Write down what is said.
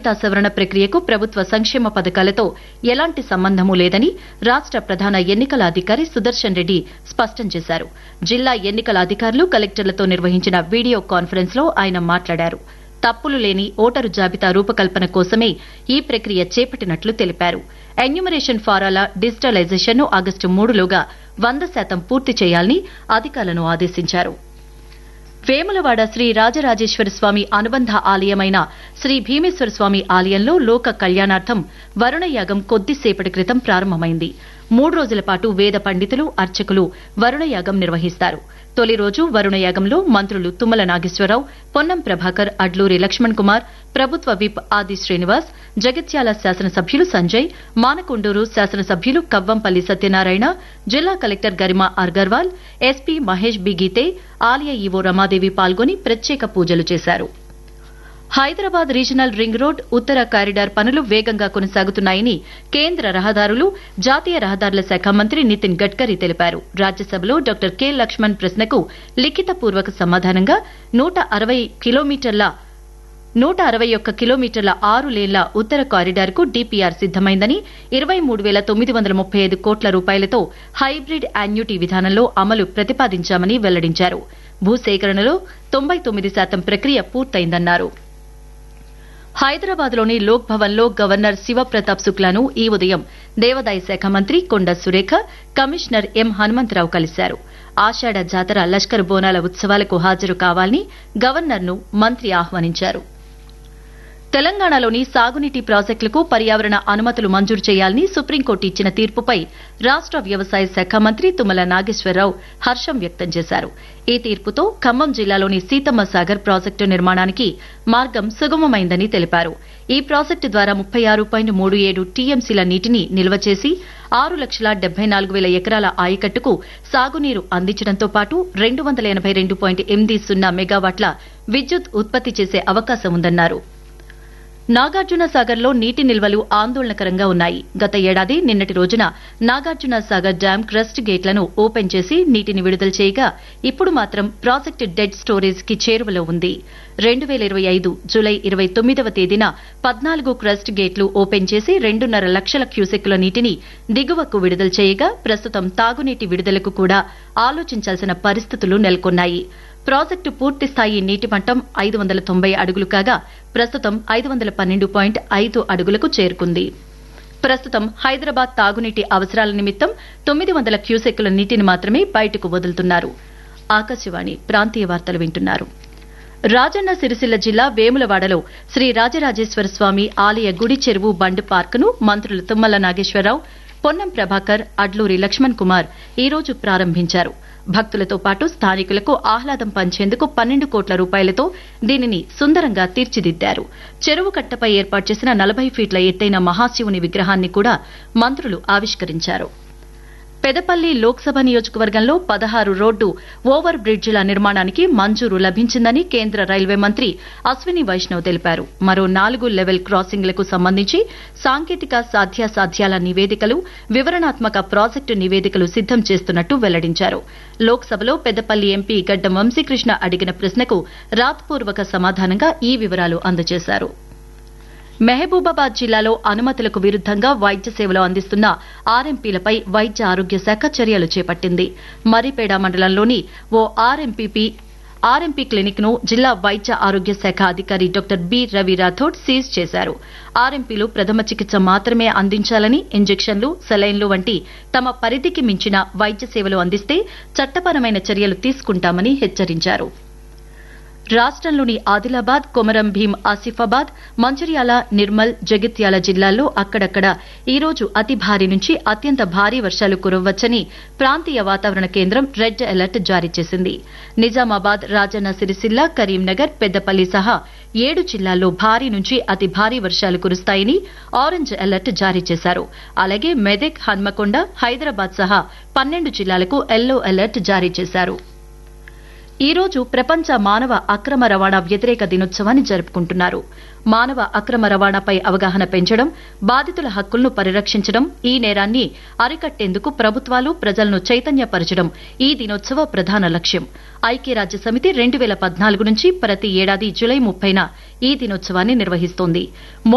జాబితా సవరణ ప్రక్రియకు ప్రభుత్వ సంక్షేమ పథకాలతో ఎలాంటి సంబంధమూ లేదని రాష్ట ప్రధాన ఎన్నికల అధికారి సుదర్శన్ రెడ్డి స్పష్టం చేశారు జిల్లా ఎన్నికల అధికారులు కలెక్టర్లతో నిర్వహించిన వీడియో కాన్ఫరెన్స్ లో ఆయన మాట్లాడారు తప్పులు లేని ఓటరు జాబితా రూపకల్పన కోసమే ఈ ప్రక్రియ చేపట్టినట్లు తెలిపారు ఎన్యూమరేషన్ ఫారాల డిజిటలైజేషన్ ను ఆగస్టు మూడులోగా వంద శాతం పూర్తి చేయాలని అధికారులను ఆదేశించారు వేములవాడ శ్రీ రాజరాజేశ్వర స్వామి అనుబంధ ఆలయమైన శ్రీ భీమేశ్వర స్వామి ఆలయంలో లోక కళ్యాణార్థం వరుణయాగం కొద్దిసేపటి క్రితం ప్రారంభమైంది మూడు రోజుల పాటు వేద పండితులు అర్చకులు వరుణయాగం నిర్వహిస్తారు తొలి రోజు వరుణయాగంలో మంత్రులు తుమ్మల నాగేశ్వరరావు పొన్నం ప్రభాకర్ అడ్లూరి లక్ష్మణ్ కుమార్ ప్రభుత్వ విప్ ఆది శ్రీనివాస్ జగిత్యాల శాసనసభ్యులు సంజయ్ మానకొండూరు శాసనసభ్యులు కవ్వంపల్లి సత్యనారాయణ జిల్లా కలెక్టర్ గరిమా అర్గర్వాల్ ఎస్పీ మహేష్ బిగీతే ఆలయ ఈవో రమాదేవి పాల్గొని ప్రత్యేక పూజలు చేశారు హైదరాబాద్ రీజనల్ రింగ్ రోడ్ ఉత్తర కారిడార్ పనులు వేగంగా కొనసాగుతున్నాయని కేంద్ర రహదారులు జాతీయ రహదారుల శాఖ మంత్రి నితిన్ గడ్కరీ తెలిపారు రాజ్యసభలో డాక్టర్ కె లక్ష్మణ్ ప్రశ్నకు లిఖితపూర్వక సమాధానంగా నూట అరవై కిలోమీటర్ల నూట అరవై ఒక్క కిలోమీటర్ల ఆరు లేన్ల ఉత్తర కారిడార్ కు డీపీఆర్ సిద్దమైందని ఇరవై మూడు వేల తొమ్మిది వందల ముప్పై ఐదు కోట్ల రూపాయలతో హైబ్రిడ్ యాన్యుటీ విధానంలో అమలు ప్రతిపాదించామని వెల్లడించారు భూసేకరణలో తొంభై తొమ్మిది శాతం ప్రక్రియ పూర్తయిందన్నారు హైదరాబాద్లోని లోక్ భవన్లో గవర్నర్ శివప్రతాప్ శుక్లాను ఈ ఉదయం దేవాదాయ శాఖ మంత్రి కొండ సురేఖ కమిషనర్ ఎం హనుమంతరావు కలిశారు ఆషాఢ జాతర లష్కర్ బోనాల ఉత్సవాలకు హాజరు కావాలని గవర్నర్ను మంత్రి ఆహ్వానించారు తెలంగాణలోని సాగునీటి ప్రాజెక్టులకు పర్యావరణ అనుమతులు మంజూరు చేయాలని సుప్రీంకోర్టు ఇచ్చిన తీర్పుపై రాష్ట వ్యవసాయ శాఖ మంత్రి తుమ్మల నాగేశ్వరరావు హర్షం వ్యక్తం చేశారు ఈ తీర్పుతో ఖమ్మం జిల్లాలోని సీతమ్మ సాగర్ ప్రాజెక్టు నిర్మాణానికి మార్గం సుగమమైందని తెలిపారు ఈ ప్రాజెక్టు ద్వారా ముప్పై ఆరు పాయింట్ మూడు ఏడు టీఎంసీల నీటిని నిల్వ చేసి ఆరు లక్షల డెబ్బై నాలుగు వేల ఎకరాల ఆయకట్టుకు సాగునీరు అందించడంతో పాటు రెండు వందల ఎనబై రెండు పాయింట్ ఎనిమిది సున్నా మెగావాట్ల విద్యుత్ ఉత్పత్తి చేసే అవకాశం ఉందన్నారు నాగార్జున సాగర్లో నీటి నిల్వలు ఆందోళనకరంగా ఉన్నాయి గత ఏడాది నిన్నటి రోజున నాగార్జున సాగర్ డ్యాం క్రస్ట్ గేట్లను ఓపెన్ చేసి నీటిని విడుదల చేయగా ఇప్పుడు మాత్రం ప్రాజెక్టు డెడ్ స్టోరేజ్ కి చేరువలో ఉంది రెండు వేల ఇరవై ఐదు జులై ఇరవై తొమ్మిదవ తేదీన పద్నాలుగు క్రస్ట్ గేట్లు ఓపెన్ చేసి రెండున్నర లక్షల క్యూసెక్కుల నీటిని దిగువకు విడుదల చేయగా ప్రస్తుతం తాగునీటి విడుదలకు కూడా ఆలోచించాల్సిన పరిస్థితులు నెలకొన్నాయి ప్రాజెక్టు పూర్తి స్థాయి నీటి మట్టం ఐదు వందల తొంభై అడుగులు కాగా ప్రస్తుతం ఐదు వందల పన్నెండు పాయింట్ ఐదు అడుగులకు చేరుకుంది ప్రస్తుతం హైదరాబాద్ తాగునీటి అవసరాల నిమిత్తం తొమ్మిది వందల క్యూసెక్కుల నీటిని మాత్రమే బయటకు వదులుతున్నారు ఆకాశవాణి ప్రాంతీయ వార్తలు వింటున్నారు రాజన్న సిరిసిల్ల జిల్లా వేములవాడలో శ్రీ రాజరాజేశ్వర స్వామి ఆలయ గుడి చెరువు బండ్ పార్కును మంత్రులు తుమ్మల నాగేశ్వరరావు పొన్నం ప్రభాకర్ అడ్లూరి లక్ష్మణ్ కుమార్ ఈ రోజు ప్రారంభించారు భక్తులతో పాటు స్థానికులకు ఆహ్లాదం పంచేందుకు పన్నెండు కోట్ల రూపాయలతో దీనిని సుందరంగా తీర్చిదిద్దారు చెరువు కట్టపై ఏర్పాటు చేసిన నలభై ఫీట్ల ఎత్తైన మహాశివుని విగ్రహాన్ని కూడా మంత్రులు ఆవిష్కరించారు పెదపల్లి లోక్సభ నియోజకవర్గంలో పదహారు రోడ్డు ఓవర్ బ్రిడ్జిల నిర్మాణానికి మంజూరు లభించిందని కేంద్ర రైల్వే మంత్రి అశ్విని వైష్ణవ్ తెలిపారు మరో నాలుగు లెవెల్ క్రాసింగ్లకు సంబంధించి సాంకేతిక సాధ్యాసాధ్యాల నివేదికలు వివరణాత్మక ప్రాజెక్టు నివేదికలు సిద్దం చేస్తున్నట్టు వెల్లడించారు లోక్సభలో పెద్దపల్లి ఎంపీ గడ్డం వంశీకృష్ణ అడిగిన ప్రశ్నకు రాత్పూర్వక సమాధానంగా ఈ వివరాలు అందజేశారు మహబూబాబాద్ జిల్లాలో అనుమతులకు విరుద్దంగా వైద్య సేవలు అందిస్తున్న ఆర్ఎంపీలపై వైద్య ఆరోగ్య శాఖ చర్యలు చేపట్టింది మరిపేడ మండలంలోని ఓ ఆర్ఎంపీపీ ఆర్ఎంపీ క్లినిక్ ను జిల్లా వైద్య ఆరోగ్య శాఖ అధికారి doctor B Ravi Rathod seize చేశారు ఆర్ఎంపీలు ప్రథమ చికిత్స మాత్రమే అందించాలని ఇంజెక్షన్లు సెలైన్లు వంటి తమ పరిధికి మించిన వైద్య సేవలు అందిస్తే చట్టపరమైన చర్యలు తీసుకుంటామని హెచ్చరించారు రాష్ట్రంలోని ఆదిలాబాద్ కొమరం భీం ఆసిఫాబాద్ మంచిర్యాల నిర్మల్ జగిత్యాల జిల్లాల్లో అక్కడక్కడ ఈ రోజు అతి భారీ నుంచి అత్యంత భారీ వర్షాలు కురవ్వచ్చని ప్రాంతీయ వాతావరణ కేంద్రం రెడ్ అలర్ట్ జారీ చేసింది నిజామాబాద్ రాజన్న సిరిసిల్ల కరీంనగర్ పెద్దపల్లి సహా ఏడు జిల్లాల్లో భారీ నుంచి అతి భారీ వర్షాలు కురుస్తాయని ఆరెంజ్ అలర్ట్ జారీ చేశారు అలాగే మెదక్ హన్మకొండ హైదరాబాద్ సహా పన్నెండు జిల్లాలకు ఎల్లో అలర్ట్ జారీ చేశారు ఈ రోజు ప్రపంచ మానవ అక్రమ రవాణా వ్యతిరేక దినోత్సవాన్ని జరుపుకుంటున్నారు మానవ అక్రమ రవాణాపై అవగాహన పెంచడం బాధితుల హక్కులను పరిరక్షించడం ఈ నేరాన్ని అరికట్టేందుకు ప్రభుత్వాలు ప్రజలను చైతన్యపరచడం ఈ దినోత్సవ ప్రధాన లక్ష్యం ఐక్యరాజ్య సమితి రెండు వేల పద్నాలుగు నుంచి ప్రతి ఏడాది జులై ముప్పైన ఈ దినోత్సవాన్ని నిర్వహిస్తోంది